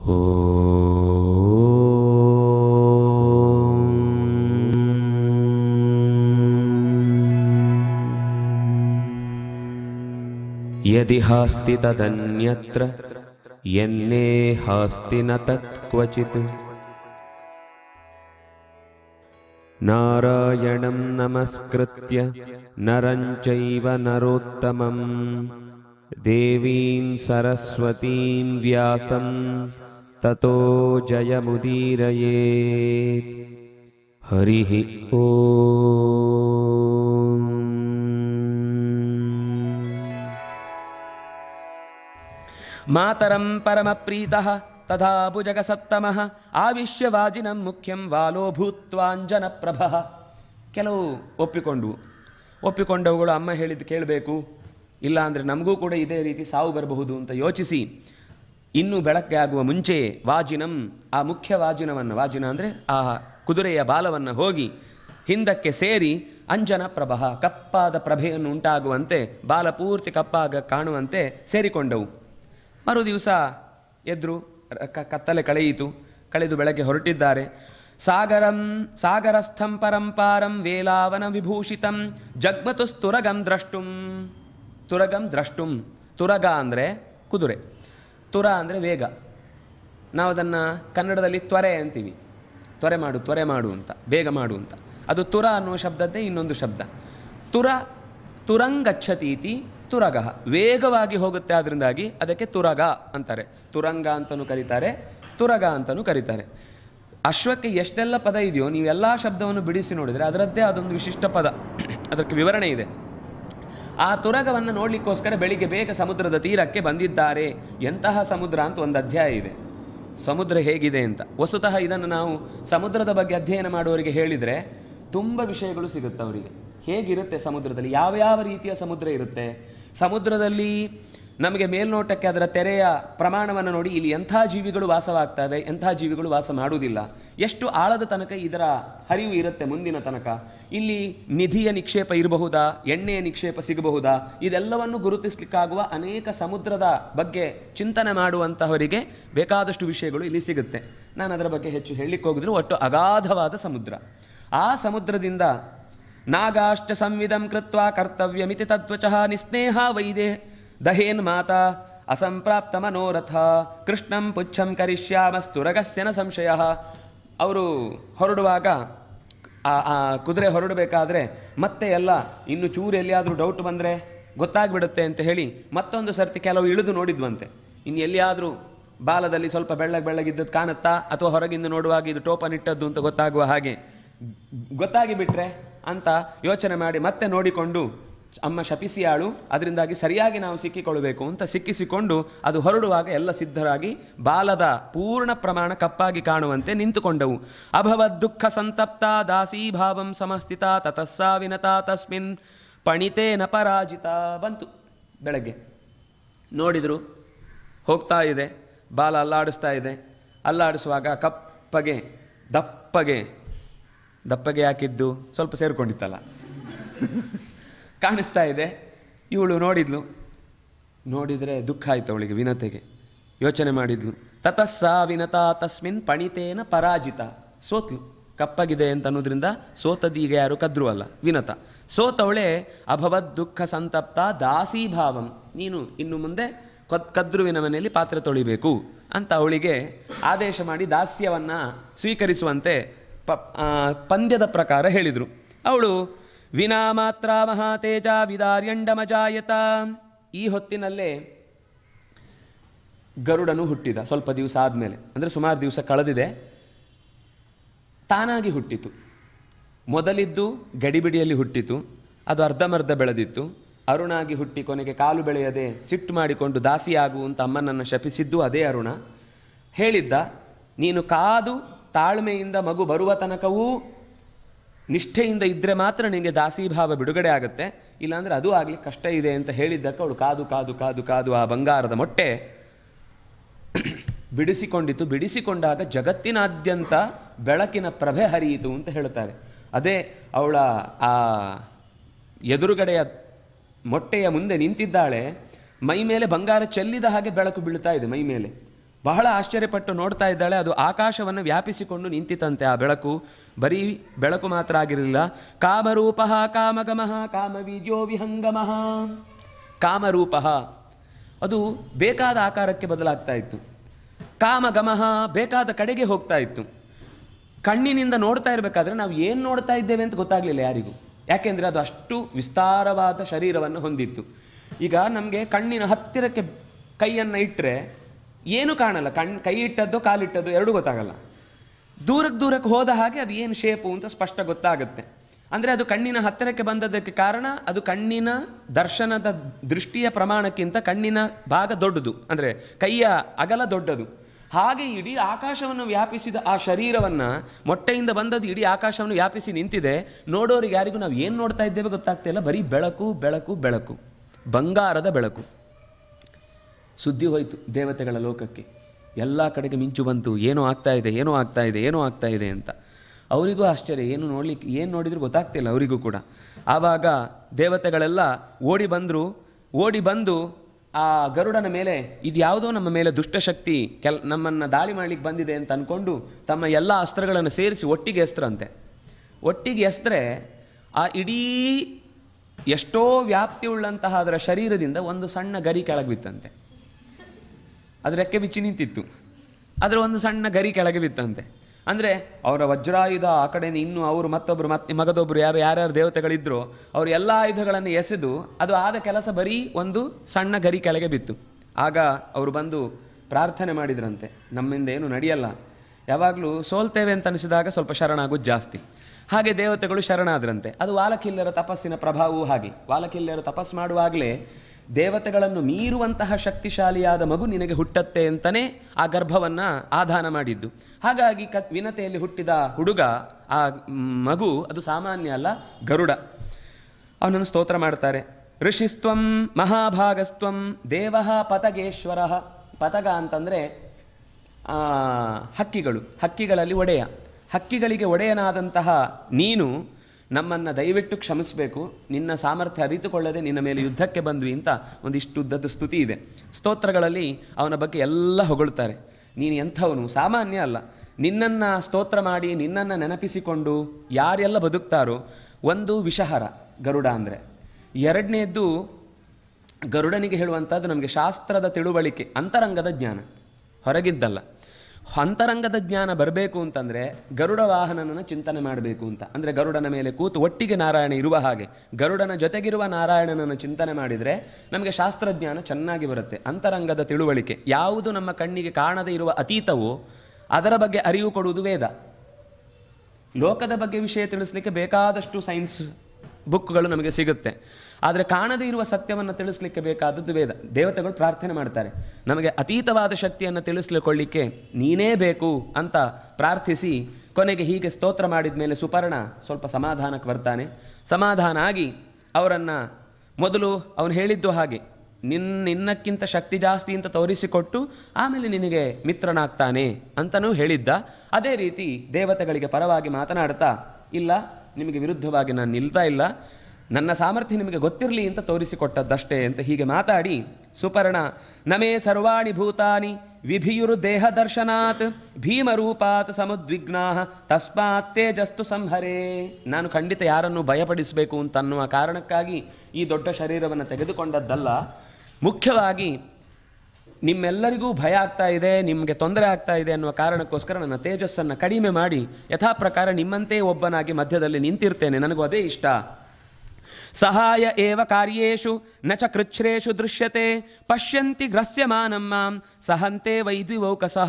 यदि हास्ति तदन्यत्र यन्ने हास्ति न तत् क्वचित् नारायणं नमस्कृत्य नरं चैव नरोत्तमं देवीं सरस्वतीं व्यासं ततो जयमुदीरयेत् हरिः ॐ ಮಾತರಂ ಪರಮಪ್ರೀತಃ ತಥಾ ಭುಜಗಸತ್ತಮಃ ಆವಿಶ್ಯ ವಾಜಿನಂ ಮುಖ್ಯಂ ವಾಲೋ ಭೂತ್ವಾಂಜನ ಪ್ರಭಃ ಕೆಲವು ಒಪ್ಪಿಕೊಂಡವು ಒಪ್ಪಿಕೊಂಡವುಗಳು ಅಮ್ಮ ಹೇಳಿದ್ದು ಕೇಳಬೇಕು ಇಲ್ಲ ಅಂದರೆ ನಮಗೂ ಕೂಡ ಇದೇ ರೀತಿ ಸಾವು ಬರಬಹುದು ಅಂತ ಯೋಚಿಸಿ ಇನ್ನೂ ಬೆಳಗ್ಗೆ ಆಗುವ ಮುಂಚೆ ವಾಜಿನಂ ಆ ಮುಖ್ಯ ವಾಜಿನವನ್ನು ವಾಜಿನ ಅಂದರೆ ಆ ಕುದುರೆಯ ಬಾಲವನ್ನು ಹೋಗಿ ಹಿಂದಕ್ಕೆ ಸೇರಿ ಅಂಜನ ಪ್ರಭಃ ಕಪ್ಪಾದ ಪ್ರಭೆಯನ್ನು ಉಂಟಾಗುವಂತೆ ಬಾಲ ಪೂರ್ತಿ ಕಪ್ಪಾಗ ಕಾಣುವಂತೆ ಸೇರಿಕೊಂಡವು ಮರು ದಿವಸ ಎದ್ರು ರ- ಕ- ಕತ್ತಲೆ ಕಳೆಯಿತು ಕಳೆದು ಬೆಳಗ್ಗೆ ಹೊರಟಿದ್ದಾರೆ ಸಾಗರಂ ಸಾಗರಸ್ಥಂ ಪರಂಪಾರಂ ವೇಲಾವನ ವಿಭೂಷಿತಂ ಜಗ್ಮತು ಸ್ತುರಗಂ ದ್ರಷ್ಟುಂ ತುರಗಂ ದ್ರಷ್ಟುಂ ತುರಗ ಅಂದರೆ ಕುದುರೆ ತುರ ಅಂದರೆ ವೇಗ ನಾವು ಅದನ್ನು ಕನ್ನಡದಲ್ಲಿ ತ್ವರೆ ಅಂತೀವಿ ತ್ವರೆ ಮಾಡು ತ್ವರೆ ಮಾಡು ಅಂತ ಬೇಗ ಮಾಡು ಅಂತ ಅದು ತುರ ಅನ್ನುವ ಶಬ್ದದ್ದೇ ಇನ್ನೊಂದು ಶಬ್ದ ತುರ ತುರಂಗಚ್ಚತೀತಿ ತುರಗ ವೇಗವಾಗಿ ಹೋಗುತ್ತೆ ಅದರಿಂದಾಗಿ ಅದಕ್ಕೆ ತುರಗ ಅಂತಾರೆ ತುರಂಗ ಅಂತಲೂ ಕರೀತಾರೆ ತುರಗ ಅಂತಲೂ ಕರೀತಾರೆ ಅಶ್ವಕ್ಕೆ ಎಷ್ಟೆಲ್ಲ ಪದ ಇದೆಯೋ ನೀವೆಲ್ಲ ಶಬ್ದವನ್ನು ಬಿಡಿಸಿ ನೋಡಿದರೆ ಅದರದ್ದೇ ಅದೊಂದು ವಿಶಿಷ್ಟ ಪದ ಅದಕ್ಕೆ ವಿವರಣೆ ಇದೆ ಆ ತುರಗವನ್ನು ನೋಡಲಿಕ್ಕೋಸ್ಕರ ಬೆಳಿಗ್ಗೆ ಬೇಗ ಸಮುದ್ರದ ತೀರಕ್ಕೆ ಬಂದಿದ್ದಾರೆ ಎಂತಹ ಸಮುದ್ರ ಅಂತ ಒಂದು ಅಧ್ಯಾಯ ಇದೆ ಸಮುದ್ರ ಹೇಗಿದೆ ಅಂತ ವಸ್ತುತಃ ಇದನ್ನು ನಾವು ಸಮುದ್ರದ ಬಗ್ಗೆ ಅಧ್ಯಯನ ಮಾಡುವವರಿಗೆ ಹೇಳಿದರೆ ತುಂಬ ವಿಷಯಗಳು ಸಿಗುತ್ತೆ ಅವರಿಗೆ ಹೇಗಿರುತ್ತೆ ಸಮುದ್ರದಲ್ಲಿ ಯಾವ ಯಾವ ರೀತಿಯ ಸಮುದ್ರ ಇರುತ್ತೆ ಸಮುದ್ರದಲ್ಲಿ ನಮಗೆ ಮೇಲ್ನೋಟಕ್ಕೆ ಅದರ ತೆರೆಯ ಪ್ರಮಾಣವನ್ನು ನೋಡಿ ಇಲ್ಲಿ ಎಂಥ ಜೀವಿಗಳು ವಾಸವಾಗ್ತವೆ ಎಂಥ ಜೀವಿಗಳು ವಾಸ ಮಾಡುವುದಿಲ್ಲ ಎಷ್ಟು ಆಳದ ತನಕ ಇದರ ಹರಿವು ಇರುತ್ತೆ ಮುಂದಿನ ತನಕ ಇಲ್ಲಿ ನಿಧಿಯ ನಿಕ್ಷೇಪ ಇರಬಹುದಾ ಎಣ್ಣೆಯ ನಿಕ್ಷೇಪ ಸಿಗಬಹುದಾ ಇದೆಲ್ಲವನ್ನು ಗುರುತಿಸಲಿಕ್ಕಾಗುವ ಅನೇಕ ಸಮುದ್ರದ ಬಗ್ಗೆ ಚಿಂತನೆ ಮಾಡುವಂತಹವರಿಗೆ ಬೇಕಾದಷ್ಟು ವಿಷಯಗಳು ಇಲ್ಲಿ ಸಿಗುತ್ತೆ ನಾನು ಅದರ ಬಗ್ಗೆ ಹೆಚ್ಚು ಹೇಳಲಿಕ್ಕೆ ಹೋಗಿದ್ರು ಒಟ್ಟು ಅಗಾಧವಾದ ಸಮುದ್ರ ಆ ಸಮುದ್ರದಿಂದ ನಾಗಾಶ್ಚ ಸಂವಿಧಂ ಕೃತ್ವ ಕರ್ತವ್ಯಮಿತಿ ತದ್ವಚಃ ನಿಸ್ನೇಹ ವೈದೇ ದಹೇನ್ ಮಾತಾ ಅಸಂಪ್ರಾಪ್ತ ಮನೋರಥ ಕೃಷ್ಣಂ ಪುಚ್ಛಂ ಕರಿಷ್ಯಾಮಸ್ತುರಗಸ್ಯನ ಸಂಶಯ ಅವರು ಹೊರಡುವಾಗ ಆ ಆ ಕುದುರೆ ಹೊರಡಬೇಕಾದ್ರೆ ಮತ್ತೆ ಎಲ್ಲ ಇನ್ನು ಚೂರು ಎಲ್ಲಿಯಾದರೂ ಡೌಟ್ ಬಂದರೆ ಗೊತ್ತಾಗ್ಬಿಡುತ್ತೆ ಅಂತ ಹೇಳಿ ಮತ್ತೊಂದು ಸರ್ತಿ ಕೆಲವು ಇಳಿದು ನೋಡಿದ್ವಂತೆ ಇನ್ನು ಎಲ್ಲಿಯಾದರೂ ಬಾಲದಲ್ಲಿ ಸ್ವಲ್ಪ ಬೆಳ್ಳಗೆ ಬೆಳ್ಳಗಿದ್ದದ್ದು ಕಾಣುತ್ತಾ ಅಥವಾ ಹೊರಗಿಂದ ನೋಡುವಾಗ ಇದು ಟೋಪನ್ ಇಟ್ಟದ್ದು ಅಂತ ಗೊತ್ತಾಗುವ ಹಾಗೆ ಗೊತ್ತಾಗಿ ಬಿಟ್ರೆ ಅಂತ ಯೋಚನೆ ಮಾಡಿ ಮತ್ತೆ ನೋಡಿಕೊಂಡು ಅಮ್ಮ ಶಪಿಸಿಯಾಳು ಅದರಿಂದಾಗಿ ಸರಿಯಾಗಿ ನಾವು ಸಿಕ್ಕಿಕೊಳ್ಳಬೇಕು ಅಂತ ಸಿಕ್ಕಿಸಿಕೊಂಡು ಅದು ಹೊರಡುವಾಗ ಎಲ್ಲ ಸಿದ್ಧರಾಗಿ ಬಾಲದ ಪೂರ್ಣ ಪ್ರಮಾಣ ಕಪ್ಪಾಗಿ ಕಾಣುವಂತೆ ನಿಂತುಕೊಂಡವು ಅಭವದ್ ದುಃಖ ಸಂತಪ್ತ ದಾಸೀಭಾವಂ ಸಮಸ್ಥಿತ ತತಸ್ಸಾ ವಿನತಾ ತಸ್ಮಿನ್ ಪಣಿತೇನ ಪರಾಜಿತ ಬಂತು ಬೆಳಗ್ಗೆ ನೋಡಿದರು ಹೋಗ್ತಾ ಇದೆ ಬಾಲ ಅಲ್ಲಾಡಿಸ್ತಾ ಇದೆ ಅಲ್ಲಾಡಿಸುವಾಗ ಕಪ್ಪಗೆ ದಪ್ಪಗೆ ದಪ್ಪಗೆ ಹಾಕಿದ್ದು ಸ್ವಲ್ಪ ಸೇರಿಕೊಂಡಿತ್ತಲ್ಲ ಕಾಣಿಸ್ತಾ ಇದೆ ಇವಳು ನೋಡಿದ್ಲು ನೋಡಿದರೆ ದುಃಖ ಆಯ್ತು ಅವಳಿಗೆ ವಿನತೆಗೆ ಯೋಚನೆ ಮಾಡಿದ್ಲು ತತಸ್ಸಾ ವಿನತಾ ತಸ್ಮಿನ್ ಪಣಿತೇನ ಪರಾಜಿತ ಸೋತ್ಲು ಕಪ್ಪಗಿದೆ ಅಂತ ಅನ್ನೋದ್ರಿಂದ ಸೋತದೀಗ ಯಾರು ಕದ್ರು ಅಲ್ಲ ವಿನತ ಸೋತವಳೆ ಅಭವದ್ ದುಃಖ ಸಂತಪ್ತ ದಾಸೀಭಾವಂ ನೀನು ಇನ್ನು ಮುಂದೆ ಕೊತ್ ಕದ್ರುವಿನ ಮನೆಯಲ್ಲಿ ಪಾತ್ರೆ ತೊಳಿಬೇಕು ಅಂತ ಅವಳಿಗೆ ಆದೇಶ ಮಾಡಿ ದಾಸ್ಯವನ್ನು ಸ್ವೀಕರಿಸುವಂತೆ ಪ ಆ, ಪಂದ್ಯದ ಪ್ರಕಾರ ಹೇಳಿದರು ಅವಳು ವಿನಾ ಮಾತ್ರ ಮಹಾತೇಜ ವಿದಾರ್ಯಂಡಮಜಾಯತ ಈ ಹೊತ್ತಿನಲ್ಲೇ ಗರುಡನು ಹುಟ್ಟಿದ ಸ್ವಲ್ಪ ದಿವಸ ಆದಮೇಲೆ ಅಂದರೆ ಸುಮಾರು ದಿವಸ ಕಳೆದಿದೆ ತಾನಾಗಿ ಹುಟ್ಟಿತು ಮೊದಲಿದ್ದು ಗಡಿಬಿಡಿಯಲ್ಲಿ ಹುಟ್ಟಿತು ಅದು ಅರ್ಧಮರ್ಧ ಬೆಳೆದಿತ್ತು ಅರುಣಾಗಿ ಹುಟ್ಟಿ ಕೊನೆಗೆ ಕಾಲು ಬೆಳೆಯದೆ ಸಿಟ್ಟು ಮಾಡಿಕೊಂಡು ದಾಸಿಯಾಗು ಅಂತ ಅಮ್ಮನನ್ನು ಶಪಿಸಿದ್ದು ಅದೇ ಅರುಣ ಹೇಳಿದ್ದ ನೀನು ಕಾದು ತಾಳ್ಮೆಯಿಂದ ಮಗು ಬರುವ ತನಕವೂ ನಿಷ್ಠೆಯಿಂದ ಇದ್ದರೆ ಮಾತ್ರ ನಿನಗೆ ದಾಸೀಭಾವ ಬಿಡುಗಡೆ ಆಗುತ್ತೆ ಇಲ್ಲಾಂದರೆ ಅದು ಆಗ್ಲಿಕ್ಕೆ ಕಷ್ಟ ಇದೆ ಅಂತ ಹೇಳಿದ್ದಕ್ಕೆ ಅವಳು ಕಾದು ಕಾದು ಕಾದು ಕಾದು ಆ ಬಂಗಾರದ ಮೊಟ್ಟೆ ಬಿಡಿಸಿಕೊಂಡಿತು ಬಿಡಿಸಿಕೊಂಡಾಗ ಜಗತ್ತಿನಾದ್ಯಂತ ಬೆಳಕಿನ ಪ್ರಭೆ ಹರಿಯಿತು ಅಂತ ಹೇಳ್ತಾರೆ ಅದೇ ಅವಳ ಆ ಎದುರುಗಡೆಯ ಮೊಟ್ಟೆಯ ಮುಂದೆ ನಿಂತಿದ್ದಾಳೆ ಮೈ ಮೇಲೆ ಬಂಗಾರ ಚೆಲ್ಲಿದ ಹಾಗೆ ಬೆಳಕು ಬೀಳ್ತಾ ಇದೆ ಮೈ ಮೇಲೆ ಬಹಳ ಆಶ್ಚರ್ಯಪಟ್ಟು ನೋಡ್ತಾ ಇದ್ದಾಳೆ ಅದು ಆಕಾಶವನ್ನು ವ್ಯಾಪಿಸಿಕೊಂಡು ನಿಂತಿತಂತೆ ಆ ಬೆಳಕು ಬರೀ ಬೆಳಕು ಮಾತ್ರ ಆಗಿರಲಿಲ್ಲ ಕಾಮರೂಪ ಕಾಮಗಮಃ ಕಾಮವೀರ್ಯೋ ವಿಹಂಗಮಃ ಕಾಮರೂಪ ಅದು ಬೇಕಾದ ಆಕಾರಕ್ಕೆ ಬದಲಾಗ್ತಾ ಇತ್ತು ಕಾಮಗಮಃ ಬೇಕಾದ ಕಡೆಗೆ ಹೋಗ್ತಾ ಇತ್ತು ಕಣ್ಣಿನಿಂದ ನೋಡ್ತಾ ಇರಬೇಕಾದ್ರೆ ನಾವು ಏನು ನೋಡ್ತಾ ಇದ್ದೇವೆ ಅಂತ ಗೊತ್ತಾಗಲಿಲ್ಲ ಯಾರಿಗೂ ಯಾಕೆಂದರೆ ಅದು ಅಷ್ಟು ವಿಸ್ತಾರವಾದ ಶರೀರವನ್ನು ಹೊಂದಿತ್ತು ಈಗ ನಮಗೆ ಕಣ್ಣಿನ ಹತ್ತಿರಕ್ಕೆ ಕೈಯನ್ನು ಇಟ್ಟರೆ ಏನು ಕಾಣಲ್ಲ ಕಣ್ ಕೈ ಇಟ್ಟದ್ದು ಕಾಲಿಟ್ಟದ್ದು ಎರಡೂ ಗೊತ್ತಾಗಲ್ಲ ದೂರಕ್ಕೆ ದೂರಕ್ಕೆ ಹೋದ ಹಾಗೆ ಅದು ಏನು ಶೇಪು ಅಂತ ಸ್ಪಷ್ಟ ಗೊತ್ತಾಗುತ್ತೆ ಅಂದರೆ ಅದು ಕಣ್ಣಿನ ಹತ್ತಿರಕ್ಕೆ ಬಂದದ್ದಕ್ಕೆ ಕಾರಣ ಅದು ಕಣ್ಣಿನ ದರ್ಶನದ ದೃಷ್ಟಿಯ ಪ್ರಮಾಣಕ್ಕಿಂತ ಕಣ್ಣಿನ ಭಾಗ ದೊಡ್ಡದು ಅಂದರೆ ಕೈಯ ಅಗಲ ದೊಡ್ಡದು ಹಾಗೆ ಇಡೀ ಆಕಾಶವನ್ನು ವ್ಯಾಪಿಸಿದ ಆ ಶರೀರವನ್ನು ಮೊಟ್ಟೆಯಿಂದ ಬಂದದ್ದು ಇಡೀ ಆಕಾಶವನ್ನು ವ್ಯಾಪಿಸಿ ನಿಂತಿದೆ ನೋಡೋರಿಗೆ ಯಾರಿಗೂ ನಾವು ಏನು ನೋಡ್ತಾ ಇದ್ದೇವೆ ಗೊತ್ತಾಗ್ತಾ ಇಲ್ಲ ಬರೀ ಬೆಳಕು ಬೆಳಕು ಬೆಳಕು ಬಂಗಾರದ ಬೆಳಕು ಸುದ್ದಿ ಹೋಯಿತು ದೇವತೆಗಳ ಲೋಕಕ್ಕೆ ಎಲ್ಲ ಕಡೆಗೆ ಮಿಂಚು ಬಂತು ಏನೋ ಆಗ್ತಾ ಇದೆ ಏನೋ ಆಗ್ತಾ ಇದೆ ಏನೋ ಆಗ್ತಾ ಇದೆ ಅಂತ ಅವರಿಗೂ ಆಶ್ಚರ್ಯ ಏನು ನೋಡ್ಲಿಕ್ಕೆ ಏನು ನೋಡಿದ್ರು ಗೊತ್ತಾಗ್ತಿಲ್ಲ ಅವರಿಗೂ ಕೂಡ ಆವಾಗ ದೇವತೆಗಳೆಲ್ಲ ಓಡಿ ಬಂದರು ಓಡಿ ಬಂದು ಆ ಗರುಡನ ಮೇಲೆ ಇದು ಯಾವುದೋ ನಮ್ಮ ಮೇಲೆ ದುಷ್ಟಶಕ್ತಿ ಕೆಲ್ ನಮ್ಮನ್ನು ದಾಳಿ ಮಾಡಲಿಕ್ಕೆ ಬಂದಿದೆ ಅಂತ ಅಂದ್ಕೊಂಡು ತಮ್ಮ ಎಲ್ಲ ಅಸ್ತ್ರಗಳನ್ನು ಸೇರಿಸಿ ಒಟ್ಟಿಗೆ ಎಸ್ತ್ರಂತೆ ಒಟ್ಟಿಗೆ ಎಸ್ತ್ರೆ ಆ ಇಡೀ ಎಷ್ಟೋ ವ್ಯಾಪ್ತಿ ಉಳ್ಳಂತಹ ಅದರ ಶರೀರದಿಂದ ಒಂದು ಸಣ್ಣ ಗರಿ ಕೆಳಗೆ ಬಿತ್ತಂತೆ ಅದು ರೆಕ್ಕೆ ಬಿಚ್ಚಿ ನಿಂತಿತ್ತು ಅದರ ಒಂದು ಸಣ್ಣ ಗರಿ ಕೆಳಗೆ ಬಿತ್ತಂತೆ ಅಂದರೆ ಅವರ ವಜ್ರಾಯುಧ ಆ ಕಡೆಯಿಂದ ಇನ್ನು ಅವರು ಮತ್ತೊಬ್ಬರು ಮತ್ತೆ ಮಗದೊಬ್ಬರು ಯಾರು ಯಾರ್ಯಾರು ದೇವತೆಗಳಿದ್ರೋ ಅವರು ಎಲ್ಲ ಆಯುಧಗಳನ್ನು ಎಸೆದು ಅದು ಆದ ಕೆಲಸ ಬರೀ ಒಂದು ಸಣ್ಣ ಗರಿ ಕೆಳಗೆ ಬಿತ್ತು ಆಗ ಅವರು ಬಂದು ಪ್ರಾರ್ಥನೆ ಮಾಡಿದ್ರಂತೆ ನಮ್ಮಿಂದ ಏನು ನಡೆಯಲ್ಲ ಯಾವಾಗಲೂ ಸೋಲ್ತೇವೆ ಅಂತ ಅನಿಸಿದಾಗ ಸ್ವಲ್ಪ ಶರಣಾಗೋದು ಜಾಸ್ತಿ ಹಾಗೆ ದೇವತೆಗಳು ಶರಣಾದ್ರಂತೆ ಅದು ವಾಲಕಿಲ್ಲರ ತಪಸ್ಸಿನ ಪ್ರಭಾವವೂ ಹಾಗೆ ವಾಲಕಿಲ್ಲರು ತಪಸ್ ಮಾಡುವಾಗಲೇ ದೇವತೆಗಳನ್ನು ಮೀರುವಂತಹ ಶಕ್ತಿಶಾಲಿಯಾದ ಮಗು ನಿನಗೆ ಹುಟ್ಟತ್ತೆ ಅಂತಲೇ ಆ ಗರ್ಭವನ್ನು ಆಧಾನ ಮಾಡಿದ್ದು ಹಾಗಾಗಿ ಕ ವಿನತೆಯಲ್ಲಿ ಹುಟ್ಟಿದ ಹುಡುಗ ಆ ಮಗು ಅದು ಸಾಮಾನ್ಯ ಅಲ್ಲ ಗರುಡ ಅವನನ್ನು ಸ್ತೋತ್ರ ಮಾಡ್ತಾರೆ ಋಷಿಸ್ತ್ವಂ ಮಹಾಭಾಗಸ್ತ್ವಂ ದೇವ ಪತಗೇಶ್ವರ ಪತಗ ಅಂತಂದರೆ ಹಕ್ಕಿಗಳು ಹಕ್ಕಿಗಳಲ್ಲಿ ಒಡೆಯ ಹಕ್ಕಿಗಳಿಗೆ ಒಡೆಯನಾದಂತಹ ನೀನು ನಮ್ಮನ್ನು ದಯವಿಟ್ಟು ಕ್ಷಮಿಸಬೇಕು ನಿನ್ನ ಸಾಮರ್ಥ್ಯ ಅರಿತುಕೊಳ್ಳದೆ ನಿನ್ನ ಮೇಲೆ ಯುದ್ಧಕ್ಕೆ ಬಂದ್ವಿ ಅಂತ ಒಂದಿಷ್ಟು ಉದ್ದದ ಸ್ತುತಿ ಇದೆ ಸ್ತೋತ್ರಗಳಲ್ಲಿ ಅವನ ಬಗ್ಗೆ ಎಲ್ಲ ಹೊಗಳ್ತಾರೆ ನೀನು ಎಂಥವನು ಸಾಮಾನ್ಯ ಅಲ್ಲ ನಿನ್ನನ್ನು ಸ್ತೋತ್ರ ಮಾಡಿ ನಿನ್ನನ್ನು ನೆನಪಿಸಿಕೊಂಡು ಯಾರೆಲ್ಲ ಬದುಕ್ತಾರೋ ಒಂದು ವಿಷಹರ ಗರುಡ ಅಂದರೆ ಎರಡನೇದ್ದು ಗರುಡನಿಗೆ ಹೇಳುವಂಥದ್ದು ನಮಗೆ ಶಾಸ್ತ್ರದ ತಿಳುವಳಿಕೆ ಅಂತರಂಗದ ಜ್ಞಾನ ಹೊರಗಿದ್ದಲ್ಲ ಅಂತರಂಗದ ಜ್ಞಾನ ಬರಬೇಕು ಅಂತಂದರೆ ಗರುಡ ವಾಹನನನ್ನು ಚಿಂತನೆ ಮಾಡಬೇಕು ಅಂತ ಅಂದರೆ ಗರುಡನ ಮೇಲೆ ಕೂತು ಒಟ್ಟಿಗೆ ನಾರಾಯಣ ಇರುವ ಹಾಗೆ ಗರುಡನ ಜೊತೆಗಿರುವ ನಾರಾಯಣನನ್ನು ಚಿಂತನೆ ಮಾಡಿದರೆ ನಮಗೆ ಶಾಸ್ತ್ರಜ್ಞಾನ ಚೆನ್ನಾಗಿ ಬರುತ್ತೆ ಅಂತರಂಗದ ತಿಳುವಳಿಕೆ ಯಾವುದು ನಮ್ಮ ಕಣ್ಣಿಗೆ ಕಾಣದೇ ಇರುವ ಅತೀತವೋ ಅದರ ಬಗ್ಗೆ ಅರಿವು ಕೊಡುವುದು ವೇದ ಲೋಕದ ಬಗ್ಗೆ ವಿಷಯ ತಿಳಿಸ್ಲಿಕ್ಕೆ ಬೇಕಾದಷ್ಟು ಸೈನ್ಸ್ ಬುಕ್ಗಳು ನಮಗೆ ಸಿಗುತ್ತೆ ಆದರೆ ಕಾಣದೇ ಇರುವ ಸತ್ಯವನ್ನು ತಿಳಿಸ್ಲಿಕ್ಕೆ ಬೇಕಾದದ್ದು ವೇದ ದೇವತೆಗಳು ಪ್ರಾರ್ಥನೆ ಮಾಡ್ತಾರೆ ನಮಗೆ ಅತೀತವಾದ ಶಕ್ತಿಯನ್ನು ತಿಳಿಸ್ಲಿಕೊಳ್ಳಿಕ್ಕೆ ನೀನೇ ಬೇಕು ಅಂತ ಪ್ರಾರ್ಥಿಸಿ ಕೊನೆಗೆ ಹೀಗೆ ಸ್ತೋತ್ರ ಮಾಡಿದ ಮೇಲೆ ಸುಪರ್ಣ ಸ್ವಲ್ಪ ಸಮಾಧಾನಕ್ಕೆ ಬರ್ತಾನೆ ಸಮಾಧಾನ ಆಗಿ ಅವರನ್ನು ಮೊದಲು ಅವನು ಹೇಳಿದ್ದು ಹಾಗೆ ನಿನ್ನ ನಿನ್ನಕ್ಕಿಂತ ಶಕ್ತಿ ಜಾಸ್ತಿ ಅಂತ ತೋರಿಸಿಕೊಟ್ಟು ಆಮೇಲೆ ನಿನಗೆ ಮಿತ್ರನಾಗ್ತಾನೆ ಅಂತಲೂ ಹೇಳಿದ್ದ ಅದೇ ರೀತಿ ದೇವತೆಗಳಿಗೆ ಪರವಾಗಿ ಮಾತನಾಡ್ತಾ ಇಲ್ಲ ನಿಮಗೆ ವಿರುದ್ಧವಾಗಿ ನಾನು ನಿಲ್ತಾ ಇಲ್ಲ ನನ್ನ ಸಾಮರ್ಥ್ಯ ನಿಮಗೆ ಗೊತ್ತಿರಲಿ ಅಂತ ತೋರಿಸಿಕೊಟ್ಟದ್ದಷ್ಟೇ ಅಂತ ಹೀಗೆ ಮಾತಾಡಿ ಸುಪರ್ಣ ನಮೇ ಸರ್ವಾಣಿ ಭೂತಾನಿ ವಿಭಿಯುರು ದೇಹ ದರ್ಶನಾತ್ ಭೀಮರೂಪಾತ್ ಸಮುದ್ವಿಗ್ನಾ ತಸ್ಮಾತ್ ತೇಜಸ್ತು ಸಂಹರೇ ನಾನು ಖಂಡಿತ ಯಾರನ್ನು ಭಯಪಡಿಸಬೇಕು ಅಂತ ಅನ್ನುವ ಕಾರಣಕ್ಕಾಗಿ ಈ ದೊಡ್ಡ ಶರೀರವನ್ನು ತೆಗೆದುಕೊಂಡದ್ದಲ್ಲ ಮುಖ್ಯವಾಗಿ ನಿಮ್ಮೆಲ್ಲರಿಗೂ ಭಯ ಆಗ್ತಾ ಇದೆ ನಿಮಗೆ ತೊಂದರೆ ಆಗ್ತಾ ಇದೆ ಅನ್ನುವ ಕಾರಣಕ್ಕೋಸ್ಕರ ನನ್ನ ತೇಜಸ್ಸನ್ನು ಕಡಿಮೆ ಮಾಡಿ ಯಥಾ ಪ್ರಕಾರ ನಿಮ್ಮಂತೆ ಒಬ್ಬನಾಗಿ ಮಧ್ಯದಲ್ಲಿ ನಿಂತಿರ್ತೇನೆ ನನಗೂ ಅದೇ ಇಷ್ಟ ಸಹಾಯ ಏವ ಕಾರ್ಯೇಷು ನ ಚ ಕೃಚ್ಛ್ರೇಷು ದೃಶ್ಯತೆ ಪಶ್ಯಂತಿ ಗ್ರಸ್ಯಮಾನಂ ಮಾಂ ಸಹಂತೆ ವೈದ್ವಿವೌಕಸಃ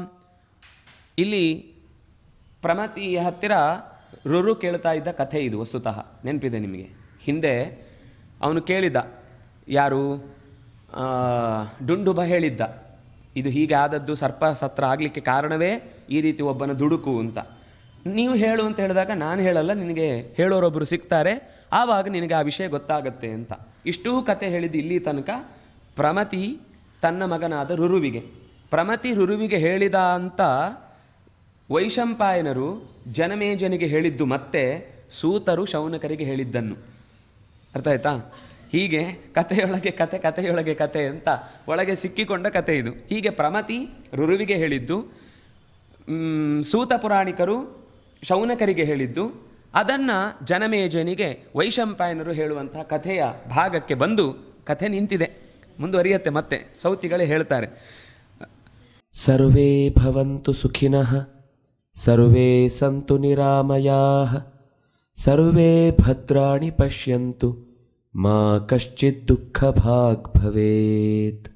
ಇಲ್ಲಿ ಪ್ರಮತಿಯ ಹತ್ತಿರ ರುರು ಕೇಳ್ತಾ ಇದ್ದ ಕಥೆ ಇದು ವಸ್ತುತಃ ನೆನಪಿದೆ ನಿಮಗೆ ಹಿಂದೆ ಅವನು ಕೇಳಿದ ಯಾರು ಆ, ಡುಂಡುಬ ಹೇಳಿದ್ದ ಇದು ಹೀಗೆ ಆದದ್ದು ಸರ್ಪ ಸತ್ರ ಆಗಲಿಕ್ಕೆ ಕಾರಣವೇ ಈ ರೀತಿ ಒಬ್ಬನ ದುಡುಕು ಅಂತ ನೀವು ಹೇಳು ಅಂತ ಹೇಳಿದಾಗ ನಾನು ಹೇಳಲ್ಲ ನಿನಗೆ ಹೇಳೋರೊಬ್ಬರು ಸಿಗ್ತಾರೆ ಆವಾಗ ನಿನಗೆ ಆ ವಿಷಯ ಗೊತ್ತಾಗತ್ತೆ ಅಂತ ಇಷ್ಟೂ ಕತೆ ಹೇಳಿದ್ದು ಇಲ್ಲಿ ತನಕ ಪ್ರಮತಿ ತನ್ನ ಮಗನಾದ ರುರುವಿಗೆ ಪ್ರಮತಿ ರುರುವಿಗೆ ಹೇಳಿದ ಅಂತ ವೈಶಂಪಾಯನರು ಜನಮೇಜನಿಗೆ ಹೇಳಿದ್ದು ಮತ್ತೆ ಸೂತರು ಶೌನಕರಿಗೆ ಹೇಳಿದ್ದನ್ನು ಅರ್ಥ ಆಯ್ತಾ ಹೀಗೆ ಕಥೆಯೊಳಗೆ ಕತೆ ಕಥೆಯೊಳಗೆ ಕತೆ ಅಂತ ಒಳಗೆ ಸಿಕ್ಕಿಕೊಂಡ ಕತೆ ಇದು ಹೀಗೆ ಪ್ರಮತಿ ರುರುವಿಗೆ ಹೇಳಿದ್ದು ಮ್, ಸೂತ ಪುರಾಣಿಕರು ಶೌನಕರಿಗೆ ಹೇಳಿದ್ದು ಅದನ್ನು ಜನಮೇಜನಿಗೆ ವೈಶಂಪಾಯನರು ಹೇಳುವಂತಹ ಕಥೆಯ ಭಾಗಕ್ಕೆ ಬಂದು ಕಥೆ ನಿಂತಿದೆ ಮುಂದುವರಿಯತ್ತೆ ಮತ್ತೆ ಸೌತಿಗಳೇ ಹೇಳ್ತಾರೆ सर्वे भवन्तु सुखिनः सर्वे सन्तु निरामयाः सर्वे भद्राणि पश्यन्तु मा कश्चित् दुःखभाग् भवेत्